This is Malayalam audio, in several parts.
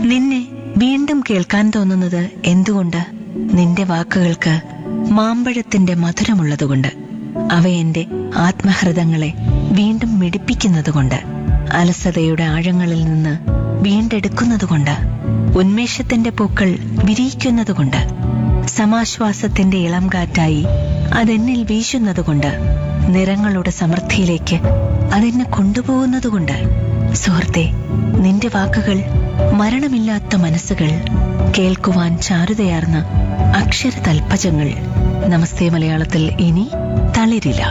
നിന്നെ വീണ്ടും കേൾക്കാൻ തോന്നുന്നത് എന്തുകൊണ്ട് നിന്റെ വാക്കുകൾക്ക് മാമ്പഴത്തിന്റെ മധുരമുള്ളതുകൊണ്ട് അവ എന്റെ ആത്മഹൃദങ്ങളെ വീണ്ടും മിടിപ്പിക്കുന്നതുകൊണ്ട് അലസതയുടെ ആഴങ്ങളിൽ നിന്ന് വീണ്ടെടുക്കുന്നതുകൊണ്ട് ഉന്മേഷത്തിന്റെ പൂക്കൾ വിരിയിക്കുന്നതുകൊണ്ട് സമാശ്വാസത്തിന്റെ ഇളം കാറ്റായി അതെന്നിൽ വീശുന്നതുകൊണ്ട് നിറങ്ങളുടെ സമൃദ്ധിയിലേക്ക് അതെന്നെ കൊണ്ടുപോകുന്നതുകൊണ്ട് സുഹൃത്തെ നിന്റെ വാക്കുകൾ മരണമില്ലാത്ത മനസ്സുകൾ കേൾക്കുവാൻ ചാരുതയാർന്ന അക്ഷര തൽപ്പജങ്ങൾ നമസ്തേ മലയാളത്തിൽ ഇനി തളിരില്ല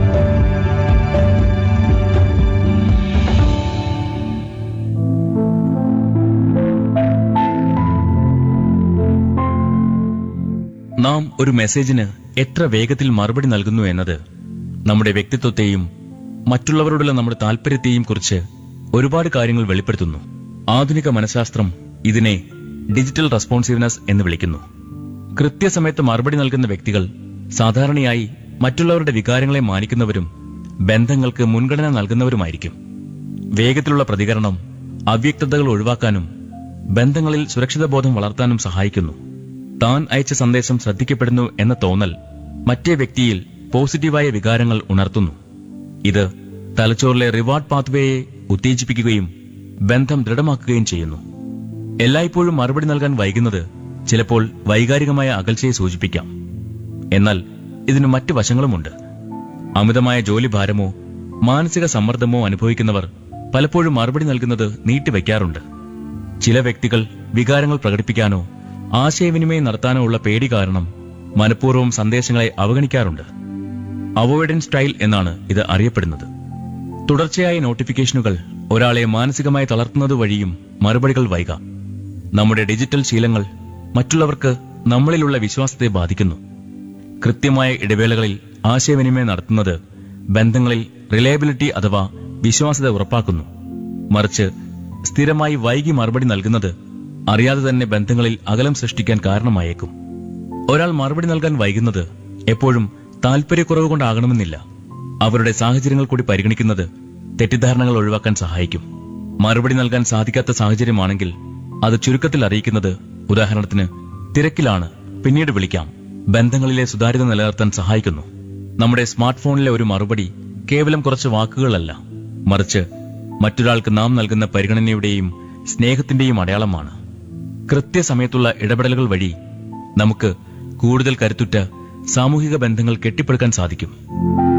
നാം ഒരു മെസ്സേജിന് എത്ര വേഗത്തിൽ മറുപടി നൽകുന്നു എന്നത് നമ്മുടെ വ്യക്തിത്വത്തെയും മറ്റുള്ളവരോടുള്ള നമ്മുടെ താല്പര്യത്തെയും കുറിച്ച് ഒരുപാട് കാര്യങ്ങൾ വെളിപ്പെടുത്തുന്നു ആധുനിക മനഃശാസ്ത്രം ഇതിനെ ഡിജിറ്റൽ റെസ്പോൺസീവ്നെസ് എന്ന് വിളിക്കുന്നു കൃത്യസമയത്ത് മറുപടി നൽകുന്ന വ്യക്തികൾ സാധാരണയായി മറ്റുള്ളവരുടെ വികാരങ്ങളെ മാനിക്കുന്നവരും ബന്ധങ്ങൾക്ക് മുൻഗണന നൽകുന്നവരുമായിരിക്കും വേഗത്തിലുള്ള പ്രതികരണം അവ്യക്തതകൾ ഒഴിവാക്കാനും ബന്ധങ്ങളിൽ സുരക്ഷിതബോധം വളർത്താനും സഹായിക്കുന്നു താൻ അയച്ച സന്ദേശം ശ്രദ്ധിക്കപ്പെടുന്നു എന്ന തോന്നൽ മറ്റേ വ്യക്തിയിൽ പോസിറ്റീവായ വികാരങ്ങൾ ഉണർത്തുന്നു ഇത് തലച്ചോറിലെ റിവാർഡ് പാത്വേയെ ഉത്തേജിപ്പിക്കുകയും ബന്ധം ദൃഢമാക്കുകയും ചെയ്യുന്നു എല്ലായ്പ്പോഴും മറുപടി നൽകാൻ വൈകുന്നത് ചിലപ്പോൾ വൈകാരികമായ അകൽച്ചയെ സൂചിപ്പിക്കാം എന്നാൽ ഇതിന് മറ്റ് വശങ്ങളുമുണ്ട് അമിതമായ ജോലിഭാരമോ മാനസിക സമ്മർദ്ദമോ അനുഭവിക്കുന്നവർ പലപ്പോഴും മറുപടി നൽകുന്നത് നീട്ടിവെക്കാറുണ്ട് ചില വ്യക്തികൾ വികാരങ്ങൾ പ്രകടിപ്പിക്കാനോ ആശയവിനിമയം നടത്താനോ ഉള്ള പേടി കാരണം മനഃപൂർവ്വം സന്ദേശങ്ങളെ അവഗണിക്കാറുണ്ട് അവോയ്ഡൻസ് സ്റ്റൈൽ എന്നാണ് ഇത് അറിയപ്പെടുന്നത് തുടർച്ചയായ നോട്ടിഫിക്കേഷനുകൾ ഒരാളെ മാനസികമായി തളർത്തുന്നത് വഴിയും മറുപടികൾ വൈകാം നമ്മുടെ ഡിജിറ്റൽ ശീലങ്ങൾ മറ്റുള്ളവർക്ക് നമ്മളിലുള്ള വിശ്വാസത്തെ ബാധിക്കുന്നു കൃത്യമായ ഇടവേളകളിൽ ആശയവിനിമയം നടത്തുന്നത് ബന്ധങ്ങളിൽ റിലയബിലിറ്റി അഥവാ വിശ്വാസ്യത ഉറപ്പാക്കുന്നു മറിച്ച് സ്ഥിരമായി വൈകി മറുപടി നൽകുന്നത് അറിയാതെ തന്നെ ബന്ധങ്ങളിൽ അകലം സൃഷ്ടിക്കാൻ കാരണമായേക്കും ഒരാൾ മറുപടി നൽകാൻ വൈകുന്നത് എപ്പോഴും താല്പര്യക്കുറവ് കൊണ്ടാകണമെന്നില്ല അവരുടെ സാഹചര്യങ്ങൾ കൂടി പരിഗണിക്കുന്നത് തെറ്റിദ്ധാരണകൾ ഒഴിവാക്കാൻ സഹായിക്കും മറുപടി നൽകാൻ സാധിക്കാത്ത സാഹചര്യമാണെങ്കിൽ അത് ചുരുക്കത്തിൽ അറിയിക്കുന്നത് ഉദാഹരണത്തിന് തിരക്കിലാണ് പിന്നീട് വിളിക്കാം ബന്ധങ്ങളിലെ സുതാര്യത നിലനിർത്താൻ സഹായിക്കുന്നു നമ്മുടെ സ്മാർട്ട് ഫോണിലെ ഒരു മറുപടി കേവലം കുറച്ച് വാക്കുകളല്ല മറിച്ച് മറ്റൊരാൾക്ക് നാം നൽകുന്ന പരിഗണനയുടെയും സ്നേഹത്തിന്റെയും അടയാളമാണ് കൃത്യസമയത്തുള്ള ഇടപെടലുകൾ വഴി നമുക്ക് കൂടുതൽ കരുത്തുറ്റ സാമൂഹിക ബന്ധങ്ങൾ കെട്ടിപ്പടുക്കാൻ സാധിക്കും